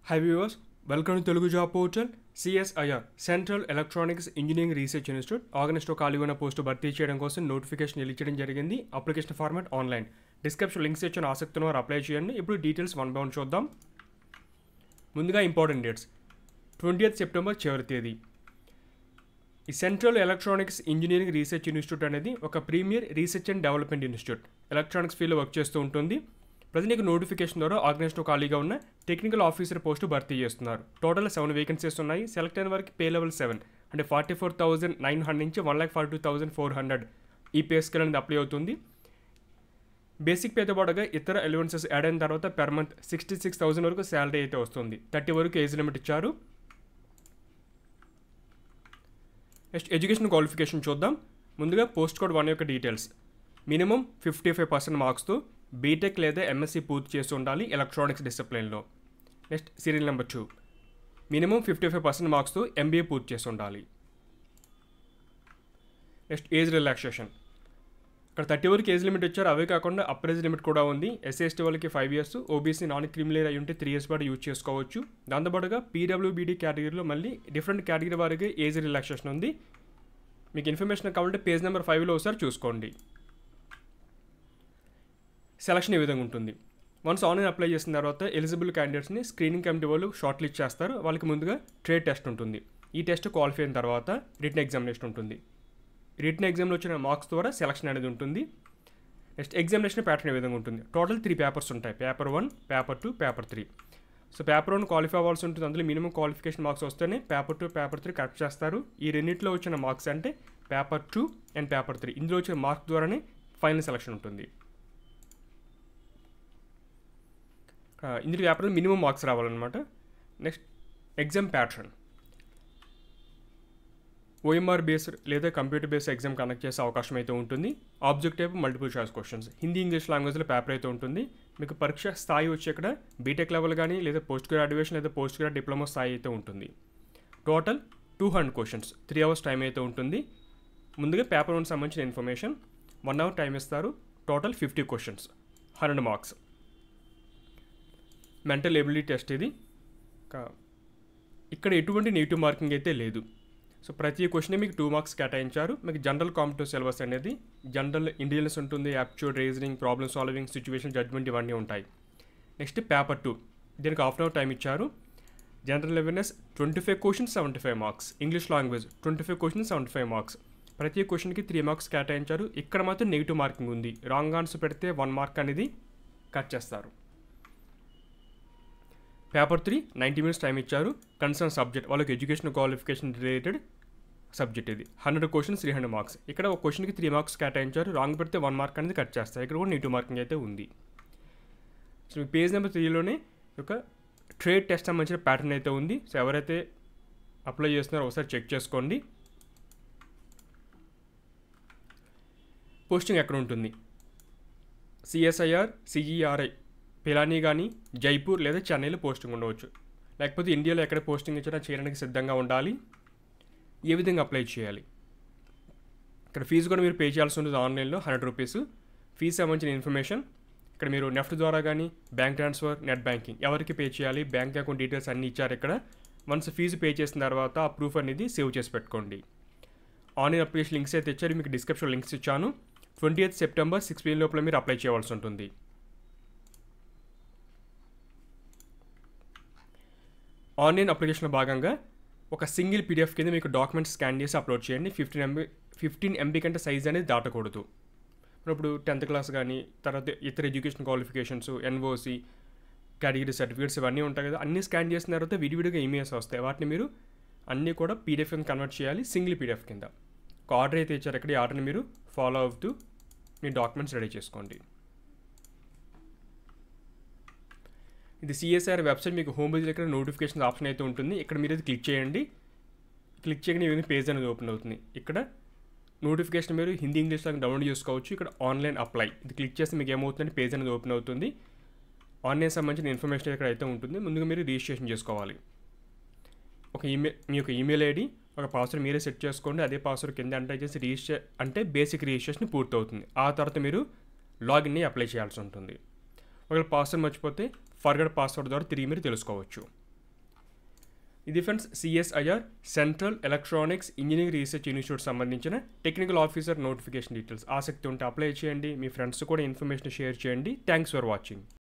high viewers welcome to Telugu job portal CSIR central electronics engineering research institute ఆగస్టులో ఖాళీ ఉన్న post భర్తీ చేయడం కోసం నోటిఫికేషన్ రిలీజ్ చేయడం జరిగింది application format online description links ఇచ్చిన ఆసక్తి ఉన్న వారు అప్లై చేయండి ఇప్పుడు డీటెయిల్స్ వన్ బై వన్ చూద్దాం ముందుగా ఇంపార్టెంట్ డేట్స్ ట్వంటీ సెప్టెంబర్ చివరి తేదీ ఈ central electronics engineering research institute అనేది ఒక premier research and development institute electronics ఫీల్డ్లో వర్క్ చేస్తూ ఉంటుంది ప్రజెంట్ నీకు నోటిఫికేషన్ ద్వారా ఆర్గనైజ్లో ఖాళీగా ఉన్న టెక్నికల్ ఆఫీసర్ పోస్టు భర్తీ చేస్తున్నారు టోటల్ సెవెన్ వేకెన్సీస్ ఉన్నాయి సెలెక్ట్ అయిన వరకు పే లెవెల్ సెవెన్ అంటే forty four thousand nine hundred నుంచి one lakh forty two thousand four hundred ఈ పే స్కేల్ అనేది అప్లై అవుతుంది బేసిక్ పేతో పాటుగా ఇతర ఎలివెన్సెస్ యాడ్ అయిన తర్వాత per month sixty six thousand వరకు శాలరీ అయితే వస్తుంది థర్టీ వరకు ఏజ్ లిమిట్ ఇచ్చారు నెక్స్ట్ ఎడ్యుకేషన్ క్వాలిఫికేషన్ చూద్దాం ముందుగా పోస్ట్ కోడ్ వన్ యొక్క details minimum fifty five percent మార్క్స్తో B Tech లేదా ఎంఎస్సి పూర్తి చేసి ఉండాలి ఎలక్ట్రానిక్స్ డిసిప్లిన్లో next serial number two minimum fifty five percent మార్క్స్తో ఎంబీఏ పూర్తి చేసి ఉండాలి నెక్స్ట్ ఏజ్ రిలాక్సేషన్ ఇక్కడ థర్టీ వరకు ఏజ్ లిమిట్ ఇచ్చారు అవే కాకుండా అప్పర్ ఏజ్ లిమిట్ కూడా ఉంది ఎస్సీ ఎస్టీ వాళ్ళకి five years OBC non criminal అయి ఉంటే త్రీ ఇయర్స్ పాటు యూజ్ చేసుకోవచ్చు దాంతోపాటుగా పీడబ్ల్యూబీడీ కేటగిరీలో మళ్ళీ డిఫరెంట్ కేటగిరీ వారికి ఏజ్ రిలాక్సేషన్ ఉంది మీకు ఇన్ఫర్మేషన్ కావాలంటే పేజ్ నెంబర్ ఫైవ్లో ఒకసారి చూసుకోండి సెలక్షన్ ఈ విధంగా ఉంటుంది వన్స్ ఆన్లైన్ అప్లై చేసిన తర్వాత ఎలిజిబుల్ క్యాండిడేట్స్ని స్క్రీనింగ్ కమిటీ వాళ్ళు షార్ట్ లిస్ట్ చేస్తారు వాళ్ళకి ముందుగా ట్రేడ్ టెస్ట్ ఉంటుంది ఈ టెస్ట్ క్వాలిఫై అయిన తర్వాత రిటర్న్ ఎగ్జామినేషన్ ఉంటుంది రిటర్న్ ఎగ్జామ్లో వచ్చిన మార్క్స్ ద్వారా సెలక్షన్ అనేది ఉంటుంది నెక్స్ట్ ఎగ్జామినేషన్ ప్యాటర్న్ ఏ విధంగా ఉంటుంది టోటల్ త్రీ పేపర్స్ ఉంటాయి paper one paper two paper three so paper one qualify అవ్వాల్సి ఉంటుంది అందులో మినిమం క్వాలిఫికేషన్ మార్క్స్ వస్తేనే paper two paper three correct చేస్తారు ఈ రెండింటిలో వచ్చిన మార్క్స్ అంటే paper two and paper three ఇందులో వచ్చిన మార్క్ ద్వారానే ఫైనల్ సెలక్షన్ ఉంటుంది ఇందులో పేపర్లో మినిమం మార్క్స్ రావాలన్నమాట next exam pattern OMR based లేదా కంప్యూటర్ బేస్డ్ ఎగ్జామ్ కండక్ట్ చేసే అవకాశం అయితే ఉంటుంది objective multiple choice questions Hindi English లాంగ్వేజ్లో పేపర్ అయితే ఉంటుంది మీకు పరీక్ష స్థాయి వచ్చి ఇక్కడ బీటెక్ లెవెల్ కానీ లేదా పోస్ట్ గ్రాడ్యుయేషన్ లేదా పోస్ట్ గ్రాడ్ డిప్లొమా స్థాయి అయితే ఉంటుంది total two hundred questions three hours time అయితే ఉంటుంది ముందుగా పేపర్ వన్ సంబంధించిన ఇన్ఫర్మేషన్ వన్ అవర్ టైం ఇస్తారు total fifty questions hundred marks mental ability test ఇది ఇక్కడ ఎటువంటి నెగిటివ్ మార్కింగ్ అయితే లేదు సో ప్రతి క్వశ్చన్ మీకు టూ మార్క్స్ కేటాయించారు మీకు జనరల్ కాంపిటివ్ సిలబస్ అనేది జనరల్ ఇండియన్స్ ఉంటుంది aptitude reasoning problem solving situation judgement ఇవన్నీ ఉంటాయి నెక్స్ట్ పేపర్ టూ దీనికి హాఫ్ అన్ అవర్ టైం ఇచ్చారు general awareness twenty five questions seventy five marks English language twenty five questions seventy five marks ప్రతి క్వశ్చన్కి three marks కేటాయించారు ఇక్కడ మాత్రం negative marking ఉంది రాంగ్ ఆన్సర్ పెడితే వన్ మార్క్ అనేది కట్ చేస్తారు paper three ninety minutes time ఇచ్చారు కన్సర్న్ సబ్జెక్ట్ వాళ్ళకి ఎడ్యుకేషన్ క్వాలిఫికేషన్ రిలేటెడ్ సబ్జెక్ట్ ఇది hundred questions three hundred marks ఇక్కడ ఒక క్వశ్చన్కి త్రీ మార్క్స్ కేటాయించారు రాంగ్ పెడితే వన్ మార్క్ అనేది కట్ చేస్తారు ఇక్కడ కూడా నెగిటివ్ మార్కింగ్ అయితే ఉంది సో మీ పేజ్ నెంబర్ త్రీలోనే ఒక ట్రేడ్ టెస్ట్ సంబంధించిన ప్యాటర్న్ అయితే ఉంది సో ఎవరైతే అప్లై చేస్తున్నారో ఒకసారి చెక్ చేసుకోండి పోస్టింగ్ ఎక్కడ ఉంటుంది సిఎస్ఐఆర్ సిఈఆర్ఐ పిలానీ కానీ జైపూర్ లేదా చెన్నైలో పోస్టింగ్ ఉండవచ్చు లేకపోతే ఇండియాలో ఎక్కడ పోస్టింగ్ ఇచ్చినా చేయడానికి సిద్ధంగా ఉండాలి ఏ విధంగా అప్లై చేయాలి ఇక్కడ ఫీజు కూడా మీరు పే చేయాల్సి ఉంటుంది ఆన్లైన్లో హండ్రెడ్ రూపీస్ ఫీజు సంబంధించిన ఇన్ఫర్మేషన్ ఇక్కడ మీరు నెఫ్ట్ ద్వారా కానీ బ్యాంక్ ట్రాన్స్ఫర్ నెట్ బ్యాంకింగ్ ఎవరికి పే చేయాలి బ్యాంక్ అకౌంట్ డీటెయిల్స్ అన్నీ ఇచ్చారు ఇక్కడ వన్స్ ఫీజు పే చేసిన తర్వాత ఆ ప్రూఫ్ అనేది సేవ్ చేసి పెట్టుకోండి ఆన్లైన్ అప్లికేషన్ లింక్స్ అయితే ఇచ్చారు మీకు డిస్క్రిప్షన్ లింక్స్ ఇచ్చాను twenty eighth September six PM లోపల మీరు అప్లై చేయవలసి ఉంటుంది ఆన్లైన్ అప్లికేషన్లో భాగంగా ఒక సింగిల్ పీడిఎఫ్ కింద మీకు డాక్యుమెంట్స్ స్కాన్ చేసి అప్లోడ్ చేయండి ఫిఫ్టీన్ ఎంబీ ఫిఫ్టీన్ ఎంబీ కంటే సైజ్ అనేది దాటకూడదు ఇప్పుడు టెన్త్ క్లాస్ కానీ తర్వాత ఇతర education qualifications NOC category certificates ఇవన్నీ ఉంటాయి కదా అన్నీ స్కాన్ చేసిన తర్వాత విడివిడిగా ఈమెయిల్స్ వస్తాయి వాటిని మీరు అన్నీ కూడా పీడిఎఫ్ కింద కన్వర్ట్ చేయాలి సింగిల్ పీడిఎఫ్ కింద ఒక ఆర్డర్ అయితే ఇచ్చారు అక్కడ ఈ ఆర్డర్ని మీరు ఫాలో అవుతూ మీ డాక్యుమెంట్స్ రెడీ చేసుకోండి ఇది సిఎస్ఆర్ వెబ్సైట్ మీకు హోమ్ పేజ్ దగ్గర నోటిఫికేషన్ ఆప్షన్ అయితే ఉంటుంది ఇక్కడ మీరు ఇది క్లిక్ చేయండి క్లిక్ చేయగానే ఇవన్నీ పేజ్ అనేది ఓపెన్ అవుతుంది ఇక్కడ నోటిఫికేషన్ మీరు హిందీ ఇంగ్లీష్లో డౌన్లోడ్ చేసుకోవచ్చు ఇక్కడ ఆన్లైన్ అప్లై ఇది క్లిక్ చేస్తే మీకు ఏమవుతుందంటే పేజ్ అనేది ఓపెన్ అవుతుంది ఆన్లైన్ సంబంధించిన ఇన్ఫర్మేషన్ ఇక్కడ అయితే ఉంటుంది ముందుగా మీరు రిజిస్ట్రేషన్ చేసుకోవాలి ఒక ఈమెయిల్ మీ యొక్క ఈమెయిల్ ఐడి ఒక పాస్వర్డ్ మీరే సెట్ చేసుకోండి అదే పాస్వర్డ్ కింద ఎంటర్ చేసి రిజిస్టర్ అంటే బేసిక్ రిజిస్ట్రేషన్ పూర్తవుతుంది ఆ తర్వాత మీరు లాగిన్ని అప్లై చేయాల్సి ఉంటుంది ఒకవేళ పాస్వర్డ్ మర్చిపోతే ఫర్గడ్ పాస్వర్డ్ ద్వారా తిరిగి మీరు తెలుసుకోవచ్చు ఇది friends CSIR central electronics engineering research institute సంబంధించిన టెక్నికల్ ఆఫీసర్ నోటిఫికేషన్ డీటెయిల్స్ ఆసక్తి ఉంటే అప్లై చేయండి మీ ఫ్రెండ్స్ కూడా ఇన్ఫర్మేషన్ షేర్ చేయండి థ్యాంక్స్ ఫర్ వాచింగ్